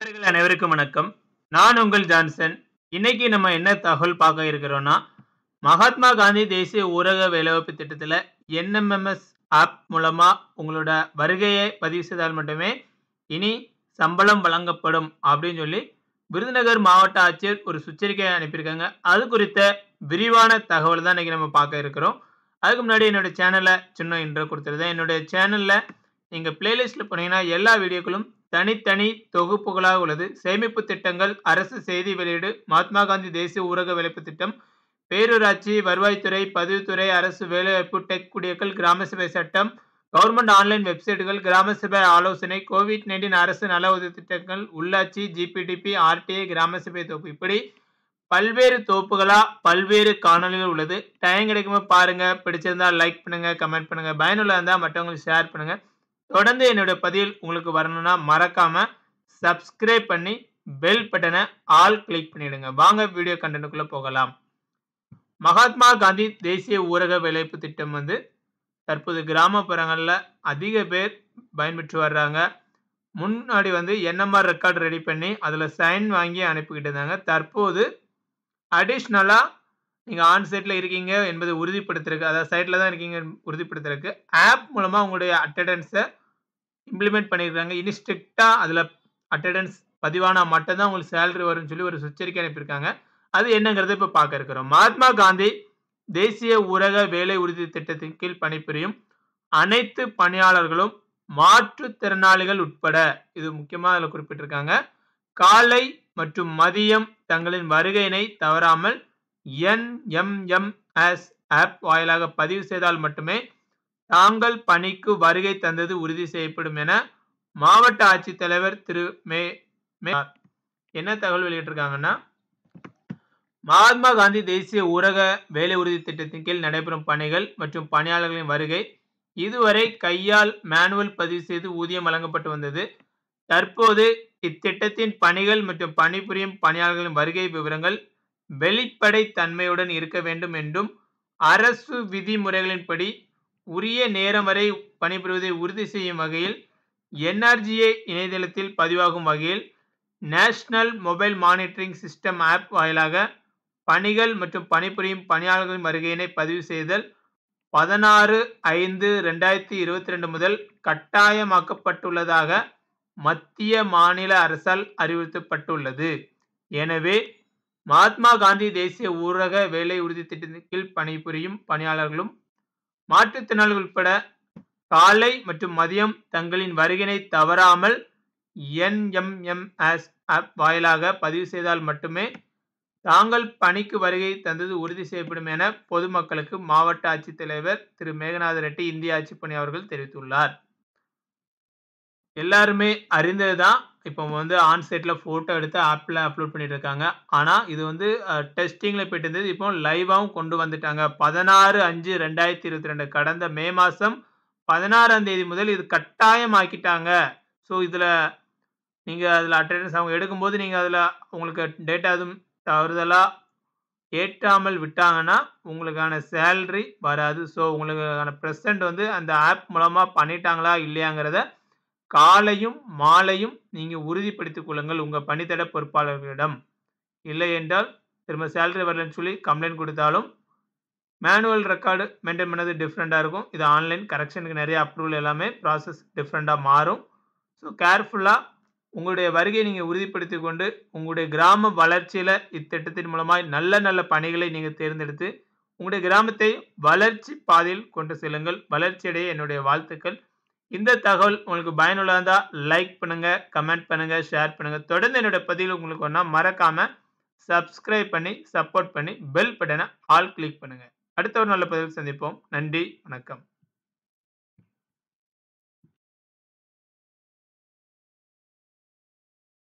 நேயர்கள் அனைவருக்கும் வணக்கம். நான் உங்கள் ஜான்சன். இன்னைக்கு நம்ம என்ன தகவல் பார்க்க இருக்கிறோம்னா, மகாத்மா காந்தி தேசிய ஊரக வேலைவாய்ப்பு திட்டத்தில என்எம்எம்எஸ் ஆப் மூலமா உங்களோட வருகையை பதிவு செய்தால் மட்டுமே, இனி சம்பளம் வழங்கப்படும் அப்படின்னு சொல்லி விருதுநகர் மாவட்ட ஆட்சியர் ஒரு சுற்றறிக்கை அனுப்பியிருக்காங்க. அது குறித்த விரிவான தகவல் தான் இன்னைக்கு நம்ம பார்க்க இருக்கிறோம். அதுக்கு முன்னாடி என்னோட சேனல சின்ன இன்ட்ரோ குடுத்துருந்தேன். என்னுடைய சேனல்ல நீங்க பிளேலிஸ்ட்ல போனீங்கன்னா எல்லா வீடியோக்களும் தனித்தனி தொகுப்புகளாக உள்ளது. சேமிப்பு திட்டங்கள், அரசு செய்தி வெளியீடு, மகாத்மா காந்தி தேசிய ஊரக வேலைவாய்ப்பு திட்டம், பேரூராட்சி, வருவாய்த்துறை, பதிவுத்துறை, அரசு வேலைவாய்ப்பு, டெக் குடியக்கல், கிராம சபை சட்டம், கவர்ன்மென்ட் ஆன்லைன் வெப்சைட்டுகள், கிராம சபை ஆலோசனை, கோவிட்-19 அரசு நல உதவி திட்டங்கள், உள்ளாட்சி, ஜிபிடிபி, ஆர்டிஐ, கிராம சபை தொகுப்பு இப்படி பல்வேறு தொகுப்புகளா பல்வேறு காணொளிகள் உள்ளது. டைம் கிடைக்கும்போது பாருங்க. பிடிச்சிருந்தா லைக் பண்ணுங்க, கமெண்ட் பண்ணுங்க. பயனுள்ளதா இருந்தா மற்றவங்களுக்கு ஷேர் பண்ணுங்க. தொடர்ந்து என்னுடைய பதிவில் உங்களுக்கு வரணும்னா மறக்காம சப்ஸ்கிரைப் பண்ணி பெல் பட்டன ஆல் கிளிக் பண்ணிடுங்க. வாங்க வீடியோ கன்டென்ட்க்குள்ள போகலாம். மகாத்மா காந்தி தேசிய ஊரக வேலைவாய்ப்பு திட்டம் வந்து தற்போது கிராமப்புறங்கள்ல அதிக பேர் பயன்பெற்று வர்றாங்க. முன்னாடி வந்து என்எம்ஆர் ரெக்கார்ட் ரெடி பண்ணி அதுல சைன் வாங்கி அனுப்பிக்கிட்டு இருந்தாங்க. தற்போது அடிஷனலா நீங்க ஆன் சைட்ல இருக்கீங்க என்பதை உறுதிப்படுத்துறதுக்கு, அதாவது சைட்ல தான் இருக்கீங்க உறுதிப்படுத்துறதுக்கு ஆப் மூலமா உங்களுடைய அட்டெண்டன்ஸ இம்ப்ளிமெண்ட் பண்ணியிருக்காங்க. இனி ஸ்ட்ரிக்ட்டா அதுல அட்டெண்டன்ஸ் பதிவானா மட்டும் தான் உங்களுக்கு சேலரி வரும்னு சொல்லி ஒரு சுற்றறிக்கை அனுப்பியிருக்காங்க. அது என்னங்கிறத இப்ப பார்க்க இருக்கிறோம். மகாத்மா காந்தி தேசிய ஊரக வேலை உறுதி திட்டத்தின் கீழ் பணிபுரியும் அனைத்து பணியாளர்களும் மாற்றுத்திறனாளிகள் உட்பட இது முக்கியமா அதுல குறிப்பிட்டிருக்காங்க. காலை மற்றும் மதியம் தங்களின் வருகையினை தவறாமல் என்எம்எம்எஸ் ஆப் வாயிலாக பதிவு செய்தால் மட்டுமே தாங்கள் பணிக்கு வருகை தந்தது உறுதி செய்யப்படும் என மாவட்ட ஆட்சித்தலைவர் திரு மே மே என்ன தகவல் வெளியிட்டிருக்காங்கன்னா, மகாத்மா காந்தி தேசிய ஊரக வேலை உறுதி திட்டத்தின் கீழ் நடைபெறும் பணிகள் மற்றும் பணியாளர்களின் வருகை இதுவரை கையால் மேனுவல் பதிவு செய்து ஊதியம் வழங்கப்பட்டு வந்தது. தற்போது இத்திட்டத்தின் பணிகள் மற்றும் பணிபுரியும் பணியாளர்களின் வருகை விவரங்கள் வெளிப்படைத் தன்மையுடன் இருக்க வேண்டும் என்றும், அரசு விதிமுறைகளின்படி உரிய நேரம் வரை பணிபுரிவதை உறுதி செய்யும் வகையில் என்ஆர்ஜிஏ இணையதளத்தில் பதிவாகும் வகையில் national mobile monitoring system app வாயிலாக பணிகள் மற்றும் பணிபுரியும் பணியாளர்களின் வருகையினை பதிவு செய்தல் பதினாறு.ஐந்து.2022 முதல் கட்டாயமாக்கப்பட்டுள்ளதாக மத்திய, மாநில அரசால் அறிவுறுத்தப்பட்டுள்ளது. எனவே, மகாத்மா காந்தி தேசிய ஊரக வேலை உறுதி திட்டத்தின் கீழ் பணிபுரியும் பணியாளர்களும், மாற்றுத்திறனாளிகள் உட்பட காலை மற்றும் மதியம் தங்களின் வருகையினை தவறாமல் என்எம்எம்எஸ் ஆப் வாயிலாக பதிவு செய்தால் மட்டுமே தாங்கள் பணிக்கு வருகை தந்தது உறுதி செய்யப்படும் என பொதுமக்களுக்கு மாவட்ட ஆட்சித்தலைவர் திரு மேகநாத ரெட்டி இந்திய ஆட்சிப்பணி அவர்கள் தெரிவித்துள்ளார். எல்லாருமே அறிந்தது தான். இப்போ வந்து ஆன் சைட்ல போட்டோ எடுத்து ஆப்ல அப்லோட் பண்ணிட்டு இருக்காங்க. ஆனா இது வந்து அ டெஸ்டிங்ல போயிட்டு இருந்தது. இப்போ லைவாவும் கொண்டு வந்துட்டாங்க. 16.5.2022 கடந்த மே மாசம் 16ஆம் தேதி முதல் இது கட்டாயமாக்கிட்டாங்க. ஸோ இதுல நீங்க அதுல அட்டெண்டன்ஸ் அவங்க எடுக்கும்போது நீங்க அதுல உங்களுக்கு டேட்டா எதுவும் தவறுதலா ஏற்றாமல் விட்டாங்கன்னா, உங்களுக்கான சேலரி வராது. ஸோ உங்களுக்கான பிரசன்ட் வந்து அந்த ஆப் மூலமா பண்ணிட்டாங்களா இல்லையாங்கிறத காலையும், மாலையும் நீங்க உறுதிப்படுத்திக் கொள்ளுங்கள் உங்க பணித்தட பொறுப்பாளர்களிடம். இல்லையென்றால் திரும்ப சேலரி வரலன்னு சொல்லி கம்ப்ளைண்ட் குடுத்தாலும், மேனுவல் ரெக்கார்ட் மெயின்டெயின் பண்ணது டிஃபரெண்ட்டா இருக்கும். இது ஆன்லைன் கரெக்ஷனுக்கு நெறைய அப்ரூவல் எல்லாமே ப்ராசஸ் டிஃபரெண்ட்டா மாறும். ஸோ கேர்ஃபுல்லா உங்களுடைய வருகையை நீங்க உறுதிப்படுத்திக் கொண்டு, உங்களுடைய கிராம வளர்ச்சியில இத்திட்டத்தின் மூலமாய் நல்ல நல்ல பணிகளை நீங்க தேர்ந்தெடுத்து, உங்களுடைய கிராமத்தை வளர்ச்சி பாதையில் கொண்டு செல்லுங்கள். வளர்ச்சியடைய என்னுடைய வாழ்த்துக்கள். இந்த தகவல் உங்களுக்கு பயனுள்ளதா இருந்தா லைக் பண்ணுங்க, கமெண்ட் பண்ணுங்க, ஷேர் பண்ணுங்க. தொடர்ந்து என்னோட பதிவு உங்களுக்கு வேணும்னா மறக்காம சப்ஸ்கிரைப் பண்ணி, சப்போர்ட் பண்ணி பெல் பட்டன ஆல் கிளிக் பண்ணுங்க. அடுத்த ஒரு நல்ல பதிவில் சந்திப்போம். நன்றி, வணக்கம்.